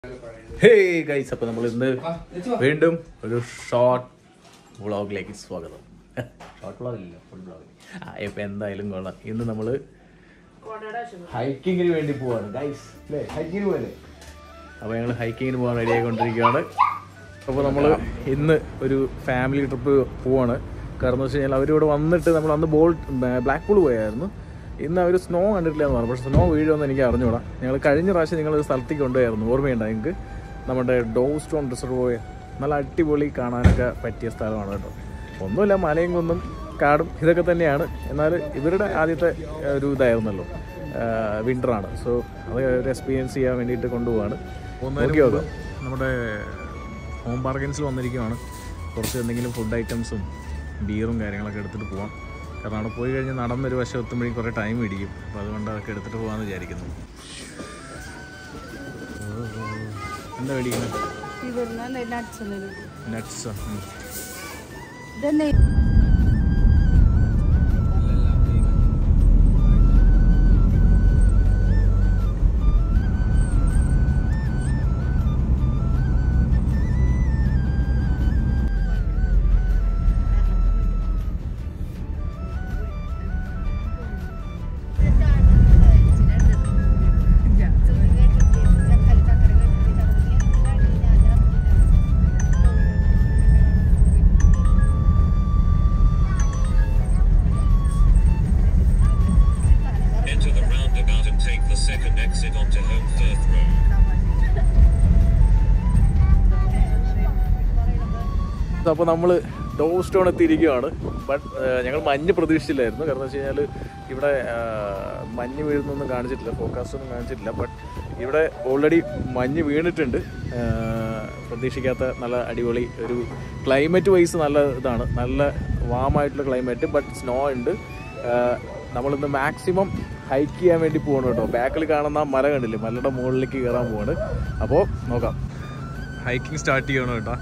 Hey guys അപ്പൊ നമ്മൾ ഇന്ന് വീണ്ടും ഒരു ഷോർട്ട് വ്ളോഗിലേക്ക് സ്വാഗതം ഷോർട്ട് വ്ളോഗ് ഇല്ല ഫുൾ വ്ളോഗ് ആ ഇപ്പൊ എന്തായാലും കൊള്ളാം ഇന്ന് നമ്മള് ഹൈക്കിങ്ങിന് വേണ്ടി പോവാണ് ഗൈസ് അല്ലേ ഹൈക്കിങ്ങിന് പോലെ അപ്പോൾ ഞങ്ങൾ ഹൈക്കിങ്ങിന് പോകാൻ റെഡി ആയിക്കൊണ്ടിരിക്കുകയാണ് അപ്പോൾ നമ്മൾ ഇന്ന് ഒരു ഫാമിലി ട്രിപ്പ് പോവാണ് കാരണം എന്ന് വെച്ച് കഴിഞ്ഞാൽ അവരിവിടെ വന്നിട്ട് നമ്മൾ അന്ന് ബോൾ ബ്ലാക്ക് പൂൾ പോയായിരുന്നു ഇന്ന് അവർ സ്നോ കണ്ടിട്ടില്ല എന്ന് പറഞ്ഞു പക്ഷേ സ്നോ വീഴുമെന്ന് എനിക്ക് അറിഞ്ഞൂടാ ഞങ്ങൾ കഴിഞ്ഞ പ്രാവശ്യം നിങ്ങൾ ഒരു സ്ഥലത്തേക്ക് കൊണ്ടുപോയായിരുന്നു ഓർമ്മയുണ്ടോ നിങ്ങൾക്ക് നമ്മുടെ ഡോ സ്റ്റോൺ റിസർവോയർ നല്ല അടിപൊളി കാണാനൊക്കെ പറ്റിയ സ്ഥലമാണ് കേട്ടോ ഒന്നുമില്ല മലയും കുന്നും കാടും ഇതൊക്കെ തന്നെയാണ് എന്നാൽ ഇവരുടെ ആദ്യത്തെ ഏഹ്, ഒരു ഇതായിരുന്നല്ലോ വിൻ്ററാണ് സോ അത് ഒരു എക്സ്പീരിയൻസ് ചെയ്യാൻ വേണ്ടിയിട്ട് കൊണ്ടുപോവാണ് നോക്കി നോക്കാം നമ്മുടെ ഹോം ബാർഗൻസിൽ വന്നിരിക്കുവാണ് കുറച്ച് എന്തെങ്കിലും ഫുഡ് ഐറ്റംസും ബീറും കാര്യങ്ങളൊക്കെ എടുത്തിട്ട് പോവാം കാരണം അവിടെ പോയി കഴിഞ്ഞ് നടന്നൊരു വശം എത്തുമ്പോഴേക്കും കുറേ ടൈം പിടിക്കും അപ്പോൾ അതുകൊണ്ട് അതൊക്കെ എടുത്തിട്ട് പോകാമെന്ന് വിചാരിക്കുന്നു എന്താ മേടിക്കുന്നത് ഇവിടുന്ന് നട്ട്സ് നട്ട്സ് ഇതന്നെ Enter the roundabout and take the second exit onto Home Firth Road. അപ്പോൾ നമ്മൾ ഡോ സ്റ്റോൺ എത്തിയിരിക്കുകയാണ് ബട്ട് ഞങ്ങൾ മഞ്ഞ് പ്രതീക്ഷിച്ചില്ലായിരുന്നു കാരണം വെച്ച് കഴിഞ്ഞാൽ ഇവിടെ ആ, മഞ്ഞ് വീഴുന്നൊന്നും കാണിച്ചിട്ടില്ല ഫോക്കാസ്റ്റ് ഒന്നും കാണിച്ചിട്ടില്ല ബട്ട് ഇവിടെ ഓൾറെഡി മഞ്ഞ് വീണിട്ടുണ്ട് ആ, പ്രതീക്ഷിക്കാത്ത നല്ല അടിപൊളി ഒരു ക്ലൈമറ്റ് വൈസ് നല്ല ഇതാണ് നല്ല വാമായിട്ടുള്ള ക്ലൈമറ്റ് ബട്ട് സ്നോ ഉണ്ട് ആ, നമ്മളിന്ന് മാക്സിമം ഹൈക്ക് ചെയ്യാൻ വേണ്ടി പോകണം കേട്ടോ ബാക്കിൽ കാണുന്ന ആ മല കണ്ടില്ലേ മലയുടെ മുകളിലേക്ക് കയറാൻ പോവാണ് അപ്പോൾ നോക്കാം ഹൈക്കിംഗ് സ്റ്റാർട്ട് ചെയ്യണം കേട്ടോ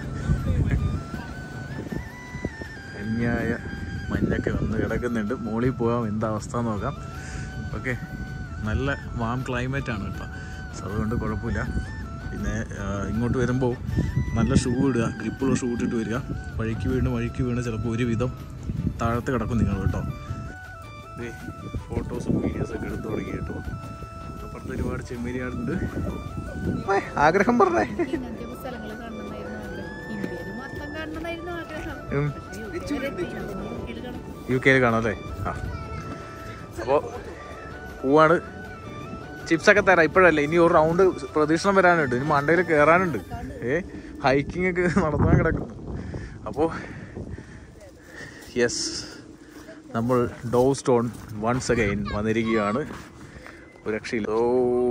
അന്യായ മഞ്ഞൊക്കെ വന്ന് കിടക്കുന്നുണ്ട് മുകളിൽ പോകാം എന്താ അവസ്ഥ എന്ന് നോക്കാം ഓക്കെ നല്ല വാം ക്ലൈമറ്റ് ആണ് കേട്ടോ സോ അതുകൊണ്ട് കുഴപ്പമില്ല പിന്നെ ആ, ഇങ്ങോട്ട് വരുമ്പോൾ നല്ല ഷൂ ഇടുക ഗ്രിപ്പുള്ള ഷൂ ഇട്ടിട്ട് വരിക വഴിക്ക് വീണ് വഴിക്ക് വീണ് ചിലപ്പോൾ ഒരുവിധം താഴത്ത് കിടക്കും നിങ്ങൾ കേട്ടോ ഫോട്ടോസും വീഡിയോസും ഒക്കെ എടുത്തു തുടങ്ങി കേട്ടോ അപ്പുറത്ത് ഒരുപാട് ചെമ്മരിയാടുണ്ട് ആഗ്രഹം പറഞ്ഞേ ഇങ്ങനത്തെ സ്ഥലങ്ങൾ കാണണമെന്നായിരുന്നു ആഗ്രഹം ഇന്ത്യയിൽ മൊത്തം കാണണമെന്നായിരുന്നു ആഗ്രഹം ഉം. പക്ഷേ ഇതുവരെ എത്തിയില്ല. ഇന്ത്യയിൽ കാണാൻ യു കെയിൽ കാണാം അല്ലേ ആ അപ്പോൾ പോവാണ് ചിപ്സൊക്കെ തരാം ഇപ്പോഴല്ലേ ഇനി ഒരു റൗണ്ട് പ്രദക്ഷിണം വരാനുണ്ട് ഇനി മണ്ടയിൽ കയറാനുണ്ട് ഏ ഹൈക്കിംഗ് ഒക്കെ നടത്താൻ കിടക്കുന്നു അപ്പോൾ യെസ് നമ്മൾ ഡോ സ്റ്റോൺ വൺസ് അഗൈൻ വന്നിരിക്കുകയാണ് ഒരു രക്ഷയില്ല ഓ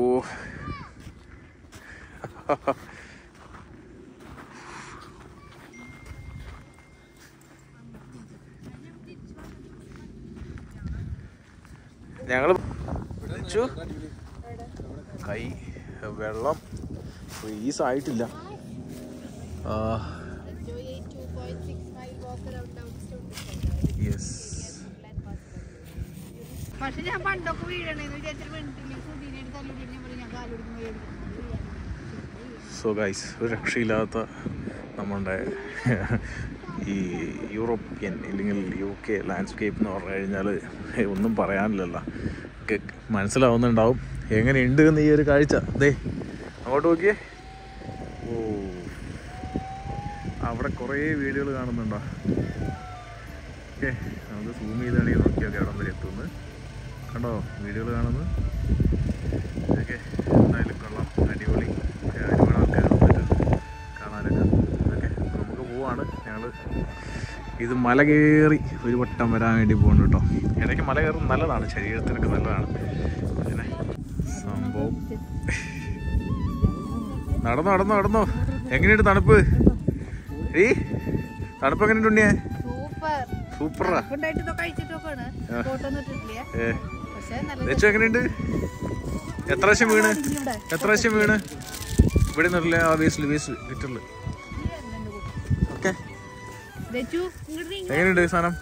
ഞങ്ങൾ വിളിച്ചു കൈ വെള്ളം ഫ്രീസ് ആയിട്ടില്ല ആ, Enjoy a 2.6 mile walk around Downstone Resort. Yes പക്ഷെ ഞാൻ പണ്ടൊക്കെ വീഴണേന്ന് വിചാരിച്ചിട്ട് വീണിട്ടില്ല സുധീനെ തല്ലി ഞാൻ പറയും ഞാൻ കാലൊടിക്കുമ്പോൾ സോ ഗൈസ് ഒരു രക്ഷയില്ലാത്ത നമ്മളുടെ ഈ യൂറോപ്യൻ അല്ലെങ്കിൽ യു കെ ലാൻഡ്സ്കേപ്പ് എന്ന് പറഞ്ഞു കഴിഞ്ഞാൽ ഒന്നും പറയാനില്ലല്ലോ ഒക്കെ മനസ്സിലാവുന്നുണ്ടാവും എങ്ങനെയുണ്ട് എന്ന് ഈ ഒരു കാഴ്ച ദേ അങ്ങോട്ട് നോക്കിയേ ഓ അവിടെ കുറേ വീഡിയോകൾ കാണുന്നുണ്ടോ ഓക്കെ നമുക്ക് സൂം ചെയ്താണെങ്കിൽ നോക്കിയൊക്കെ അവിടെ വരെ എത്തുന്നത് കണ്ടോ വീഡിയോകൾ കാണുന്നത് ഓക്കെ എന്തായാലും കൊള്ളാം അടിപൊളി ഏ, ഒരുപാട് ആൾക്കാർ വന്നിട്ട് കാണാനൊക്കെ ഓക്കെ നമുക്ക് പോവാണ് ഞങ്ങൾ ഇത് മല കയറി ഒരു വട്ടം വരാൻ വേണ്ടി പോകുന്നു കേട്ടോ ഇടയ്ക്ക് മല കയറും നല്ലതാണ് ശരീരത്തിനൊക്കെ നല്ലതാണ് പിന്നെ സംഭവം നടന്നോ നടന്നോ നടന്നോ എങ്ങനെയുണ്ട് തണുപ്പ് ഏ തണുപ്പ് എങ്ങനെയുണ്ട് ഉണ്ണിയെ സൂപ്പർ സൂപ്പറാ ഉണ്ടായിട്ട് ഇതൊക്കെ കഴിച്ചിട്ടൊക്കെയാണ് ഫോട്ടോ ഒന്നും ഇട്ടിട്ടില്ല ഏ പക്ഷേ നല്ല ലച്ചു എങ്ങനെയുണ്ട് എത്ര പ്രാവശ്യം വീണ് എത്ര പ്രാവശ്യം വീണ് ഇവിടെ നിന്നില്ല ആ വേസ്റ്റിൽ വേസ്റ്റ് ലിറ്ററിൽ ഓക്കെ ലച്ചു ഇങ്ങോട്ട് നീങ്ങ്. എങ്ങനെയുണ്ട് ഈ സാധനം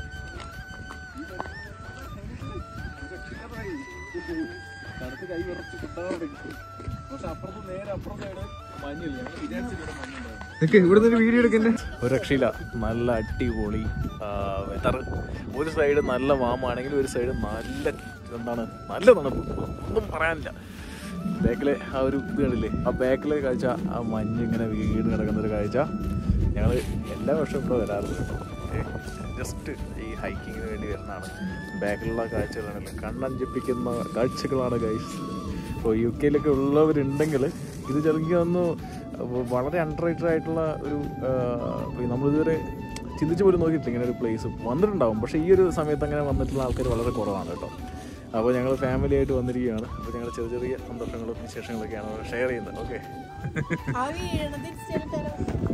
കടത്ത് കൈ വിറച്ചു പക്ഷെ അപ്പുറത്ത് നേരെ അപ്പുറത്തെ സൈഡ് മഞ്ഞില്ല ഞങ്ങൾ വിചാരിച്ചില്ല മഞ്ഞുണ്ടാവും നിനക്ക് ഇവിടെ നിന്ന് വീഡിയോ എടുക്കണ്ടേ ഒരു രക്ഷയില്ല നല്ല അടിപൊളി വെതർ ഒരു സൈഡ് നല്ല വാമാണെങ്കിൽ ഒരു സൈഡ് നല്ല എന്താണ് നല്ല തണുപ്പ് ഒന്നും പറയാനില്ല ബാക്കിലെ ആ ഒരു ഇത് കണ്ടില്ലേ ആ ബാക്കിലെ കാഴ്ച ആ മഞ്ഞ് ഇങ്ങനെ വീട് കിടക്കുന്ന ഒരു കാഴ്ച ഞങ്ങൾ എല്ലാ വർഷവും ഇവിടെ വരാറുണ്ട് കേട്ടോ ജസ്റ്റ് ഈ ഹൈക്കിങ്ങിന് വേണ്ടി വരുന്നതാണ് ബാക്കിലുള്ള കാഴ്ചകളാണല്ലോ കണ്ണഞ്ചിപ്പിക്കുന്ന കാഴ്ചകളാണ് ഗൈസ് ഇപ്പോൾ യു കെയിലൊക്കെ ഉള്ളവരുണ്ടെങ്കിൽ ഇത് ചെറുക്കി ഒന്ന് വളരെ അണ്ടർ റേറ്റഡ് ആയിട്ടുള്ള ഒരു ആ, നമ്മളിതുവരെ ചിന്തിച്ച് പോലും നോക്കിയിട്ടില്ല ഇങ്ങനെ ഒരു പ്ലേസ് വന്നിട്ടുണ്ടാവും പക്ഷേ ഈ ഒരു സമയത്ത് അങ്ങനെ വന്നിട്ടുള്ള ആൾക്കാർ വളരെ കുറവാണ് കേട്ടോ അപ്പോൾ ഞങ്ങൾ ഫാമിലി ആയിട്ട് വന്നിരിക്കുകയാണ് അപ്പോൾ ഞങ്ങൾ ചെറിയ ചെറിയ സന്തോഷങ്ങളും വിശേഷങ്ങളൊക്കെയാണ് ഷെയർ ചെയ്യുന്നത് ഓക്കെ ആ വീഴണത് തിരിച്ചെടുത്താലോ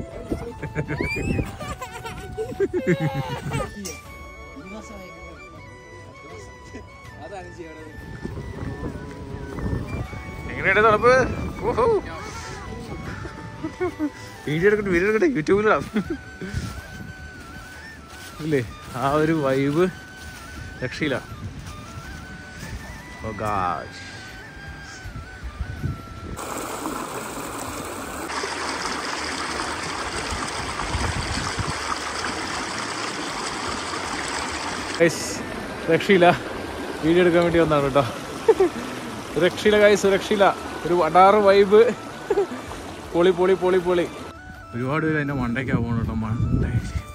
എങ്ങനെയാണ് തണുപ്പ് ഓഹോ വീഡിയോ എടുക്കട്ടെ വീഡിയോ എടുക്കട്ടെ യൂട്യൂബിലിടാം ഇല്ലേ ആ ഒരു വൈബ് രക്ഷയില്ല ഓ ഗാഷ് ഗൈസ് രക്ഷയില്ല വീഡിയോ എടുക്കാൻ വേണ്ടി വന്നതാണ് കേട്ടോ രക്ഷയില്ല ഗൈസ് രക്ഷയില്ല ഒരു വടാറ് വൈബ് പൊളി പൊളി പൊളി പൊളി ഒരുപാട് പേര് അതിൻ്റെ മണ്ടയ്ക്കാ പോകണം കേട്ടോ മണ്ടേ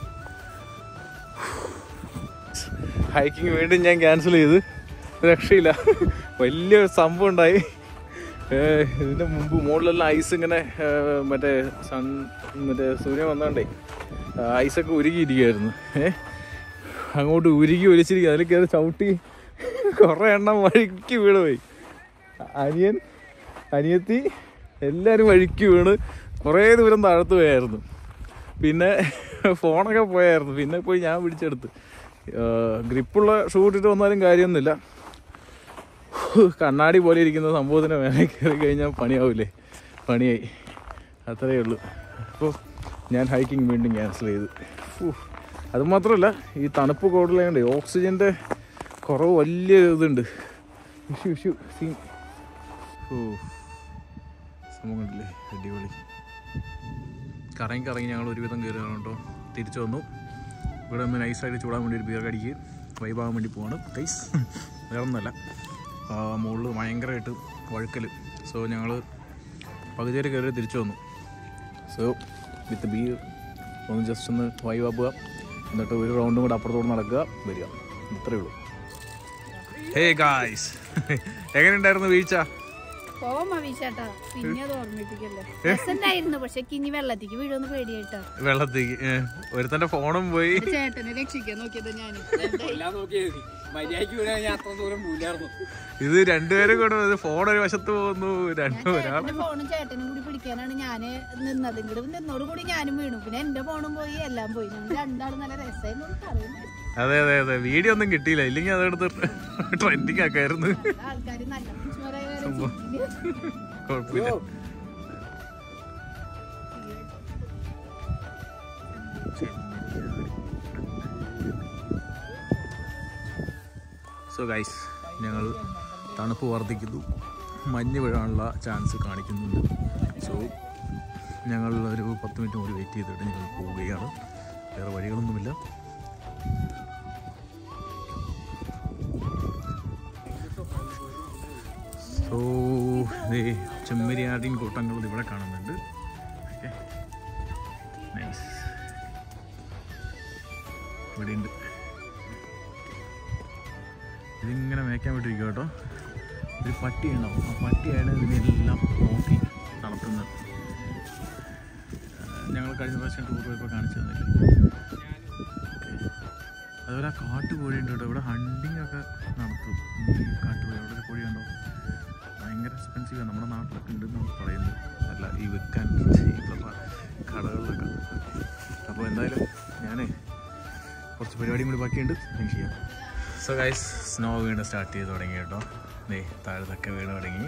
ഹൈക്കിങ് വീണ്ടും ഞാൻ ക്യാൻസൽ ചെയ്ത് രക്ഷയില്ല വലിയ സംഭവം ഉണ്ടായി ഏഹ് ഇതിൻ്റെ മുമ്പ് മുകളിലെല്ലാം ഐസ് ഇങ്ങനെ ഏഹ് മറ്റേ സൺ മറ്റേ സൂര്യൻ വന്നോണ്ടേ ഐസൊക്കെ ഉരുകിയിരിക്കുമായിരുന്നു ഏഹ് അങ്ങോട്ട് ഉരുകി ഒലിച്ചിരിക്കുക അതിൽ കയറി ചവിട്ടി കുറേ എണ്ണം വഴിക്ക് വീണ് പോയി അനിയൻ അനിയത്തി എല്ലാവരും വഴിക്ക് വീണ് കുറേ ദൂരം താഴത്ത് പോയായിരുന്നു പിന്നെ ഫോണൊക്കെ പോയായിരുന്നു പിന്നെ പോയി ഞാൻ പിടിച്ചെടുത്ത് ഗ്രിപ്പുള്ള ഷൂ ഇട്ടിട്ട് വന്നാലും കാര്യമൊന്നുമില്ല കണ്ണാടി പോലെ ഇരിക്കുന്ന സംഭവത്തിന് മേലെ കയറി കഴിഞ്ഞാൽ പണിയാവില്ലേ പണിയായി അത്രയേ ഉള്ളൂ അപ്പോൾ ഞാൻ ഹൈക്കിംഗ് വീണ്ടും ക്യാൻസൽ ചെയ്തു ഫൂ. അത് മാത്രമല്ല ഈ തണുപ്പ് കൂടുതലായതുകൊണ്ട് ഓക്സിജൻ്റെ കുറവ് വലിയ ഇതുണ്ട് ഇഷ്യൂ ഇഷ്യൂ സീൻ ഓ സംഭവം കണ്ടില്ലേ അടിപൊളി കറങ്ങി കറങ്ങി ഞങ്ങൾ ഒരുവിധം കയറുകയാണ് കേട്ടോ തിരിച്ചു വന്നു ഇവിടെ ഒന്ന് നൈസായിട്ട് ചൂടാൻ വേണ്ടി ഒരു ബിയർ കടിക്ക് വൈബാകാൻ വേണ്ടി പോവാണ് കൈസ് വേറെ ഒന്നുമല്ല മുകളിൽ ഭയങ്കരമായിട്ട് വഴുക്കൽ സോ ഞങ്ങൾ പകുതി വരെ കയറി തിരിച്ചു വന്നു സോ വിത്ത് ബിയർ ഒന്ന് ജസ്റ്റ് ഒന്ന് വൈബാക്കുക എന്നിട്ട് ഒരു റൗണ്ടും കൂടെ അപ്പുറത്തോട് നടക്കുക വരിക ഇത്രയേ ഉള്ളൂ ഹേ ഗായ്സ് എങ്ങനെയുണ്ടായിരുന്നു വീഴ്ച പോവാ വീശാട്ടാ പിന്നെ അത് ഓർമ്മിപ്പിക്കല്ലേ രസണ്ടായിരുന്നു പക്ഷെ കിഞ്ഞി വെള്ളത്തേക്ക് വീഴുമെന്ന് പേടിയായിട്ടാ വെള്ളത്തേക്ക് ഏഹ്. ഒരുത്തന്റെ ഫോണും പോയി എന്റെ ചേട്ടനെ രക്ഷിക്കാൻ നോക്കിയത് ഞാൻ മര്യാദക്ക് വീണാൽ ഞാൻ അത്ര ദൂരം പോലായിരുന്നു ഇത് രണ്ടുപേരും കൂടെ ഇത് ഫോൺ ഒരു വശത്ത് പോകുന്നു രണ്ടു ഒരാൾ ചേട്ടന്റെ ഫോണും ചേട്ടനും കൂടി പിടിക്കാനാണ് ഞാന് നിന്നത് ഇങ്ങോട്ട് നിന്നോട് കൂടി ഞാനും വീണു പിന്നെ എന്റെ ഫോണും പോയി എല്ലാം പോയി ഞങ്ങൾ രണ്ടാളും നല്ല രസമായിരുന്നു പറയുന്നത് അതെ അതെ അതെ വീഡിയോ ഒന്നും കിട്ടിയില്ല ഇല്ലെങ്കിൽ അതെടുത്ത് ട്രെൻഡിങ് ആക്കായിരുന്നു ആൾക്കാര് നല്ല മനുഷ്യന്മാരായ കാരണം ചിരിക്കുന്നു. കുഴപ്പമില്ല സോ ഗൈസ് ഞങ്ങൾ തണുപ്പ് വർദ്ധിക്കുന്നു മഞ്ഞ് വീഴാനുള്ള ചാൻസ് കാണിക്കുന്നുണ്ട് സോ ഞങ്ങൾ ഒരു പത്ത് മിനിറ്റ് കൂടി വെയിറ്റ് ചെയ്തിട്ട് ഞങ്ങൾ പോവുകയാണ് വേറെ വഴികളൊന്നുമില്ല സോ ചെമ്മരിയാടിൻ കൂട്ടങ്ങൾ ഇവിടെ കാണുന്നുണ്ട് ഓക്കെ നൈസ് ഇവിടെ ഉണ്ട് ഇതിങ്ങനെ മേയ്ക്കാൻ വിട്ടിരിക്കും കേട്ടോ ഒരു പട്ടി ഉണ്ടാവും ആ പട്ടിയാണ് ഇതിനെല്ലാം നോക്കി നടത്തുന്നത് ഞങ്ങൾ കഴിഞ്ഞ പ്രാവശ്യം ടൂർ പോയപ്പോൾ കാണിച്ചു തന്നില്ലേ അതുപോലെ ആ കാട്ടുകോഴി ഉണ്ട് കേട്ടോ ഇവിടെ ഹണ്ടിങ് ഒക്കെ നടത്തും ഈ കാട്ടുകോഴി അവിടെ ഒരു കോഴി ഉണ്ടോ ഭയങ്കര എക്സ്പെൻസീവ് നമ്മുടെ നാട്ടിലൊക്കെ ഉണ്ടെന്നാണ് പറയുന്നത് അല്ല ഈ വിൽക്കാൻ ഇവിടുള്ള കടകളിലൊക്കെ അപ്പോൾ എന്തായാലും ഞാൻ കുറച്ച് പരിപാടിയും കൂടി ബാക്കിയുണ്ട് ഫിനിഷ് ചെയ്യാം സോ ഗൈസ് സ്നോ വീണ് സ്റ്റാർട്ട് ചെയ്ത് തുടങ്ങി കേട്ടോ ദേ താഴത്തൊക്കെ വീണ് തുടങ്ങി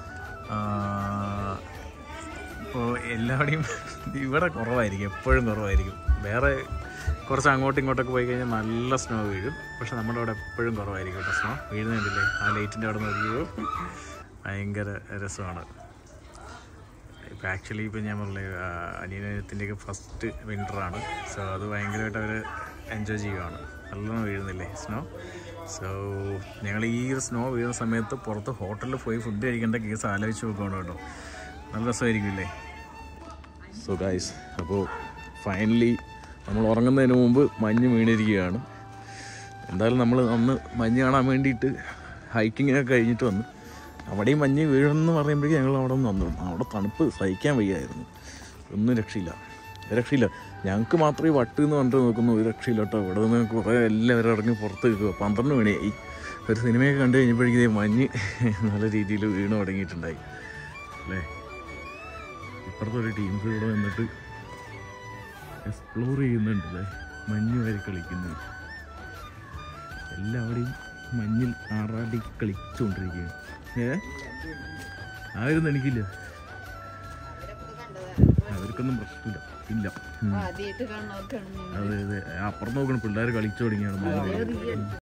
ഇപ്പോൾ എല്ലാവരുടെയും ഇവിടെ കുറവായിരിക്കും എപ്പോഴും കുറവായിരിക്കും വേറെ കുറച്ച് അങ്ങോട്ടും ഇങ്ങോട്ടൊക്കെ പോയി കഴിഞ്ഞാൽ നല്ല സ്നോ വീഴും പക്ഷെ നമ്മുടെ അവിടെ എപ്പോഴും കുറവായിരിക്കും കേട്ടോ സ്നോ വീഴുന്നില്ലേ ആ ലൈറ്റിൻ്റെ അവിടെ നോക്കിയോ ഭയങ്കര രസമാണ് ഇപ്പം ആക്ച്വലി ഇപ്പം ഞാൻ പറഞ്ഞില്ലേ അനിയനത്തിൻ്റെയൊക്കെ ഫസ്റ്റ് വിൻ്ററാണ് സോ അത് ഭയങ്കരമായിട്ട് അവർ എൻജോയ് ചെയ്യുകയാണ് നല്ലോണം വീഴുന്നില്ലേ സ്നോ സോ ഞങ്ങൾ ഈ ഒരു സ്നോ വീഴുന്ന സമയത്ത് പുറത്ത് ഹോട്ടലിൽ പോയി ഫുഡ് കഴിക്കേണ്ട കേസ് ആലോചിച്ച് നോക്കുകയാണ് കേട്ടോ നല്ല രസമായിരിക്കില്ലേ സോ ഗൈസ് അപ്പോൾ ഫൈനലി നമ്മൾ ഉറങ്ങുന്നതിന് മുമ്പ് മഞ്ഞ് വീണിരിക്കുകയാണ് എന്തായാലും നമ്മൾ അന്ന് മഞ്ഞ് കാണാൻ വേണ്ടിയിട്ട് ഹൈക്കിങ്ങിനൊക്കെ കഴിഞ്ഞിട്ട് വന്നു അവിടെയും മഞ്ഞ് വീഴുമെന്ന് പറയുമ്പോഴേക്കും ഞങ്ങൾ അവിടെ നിന്ന് വന്നു അവിടെ തണുപ്പ് സഹിക്കാൻ വയ്യായിരുന്നു ഒന്നും രക്ഷയില്ല ഒരു രക്ഷയില്ല ഞങ്ങൾക്ക് മാത്രമേ വട്ട് എന്ന് പറഞ്ഞിട്ട് നോക്കുന്നു ഒരു രക്ഷയില്ല കേട്ടോ ഇവിടെ നിന്ന് കുറേ എല്ലാവരും ഇറങ്ങി പുറത്ത് നിൽക്കുക പന്ത്രണ്ട് മണിയായി ഒരു സിനിമയൊക്കെ കണ്ടു കഴിഞ്ഞപ്പോഴേക്കും ദേ മഞ്ഞ് നല്ല രീതിയിൽ വീണ് തുടങ്ങിയിട്ടുണ്ടായി അല്ലേ ഇപ്പുറത്തെ ഒരു ടീംസ് ഇവിടെ വന്നിട്ട് എക്സ്പ്ലോർ ചെയ്യുന്നുണ്ടല്ലേ മഞ്ഞ് വരെ കളിക്കുന്നു എല്ലാവരെയും മഞ്ഞിൽ ആറാടി കളിച്ചുകൊണ്ടിരിക്കുകയാണ് ഏ ആയിരുന്നു എനിക്കില്ല അവർക്കൊന്നും പ്രശ്നമില്ല ഇല്ല ഉം. ആദ്യമായിട്ട് കാണുന്നവർക്കാണ് അതെ അതെ അപ്പുറം നോക്കണം പിള്ളേർ കളിച്ചു തുടങ്ങിയാണ് മഞ്ഞ് വീഴുന്നത്.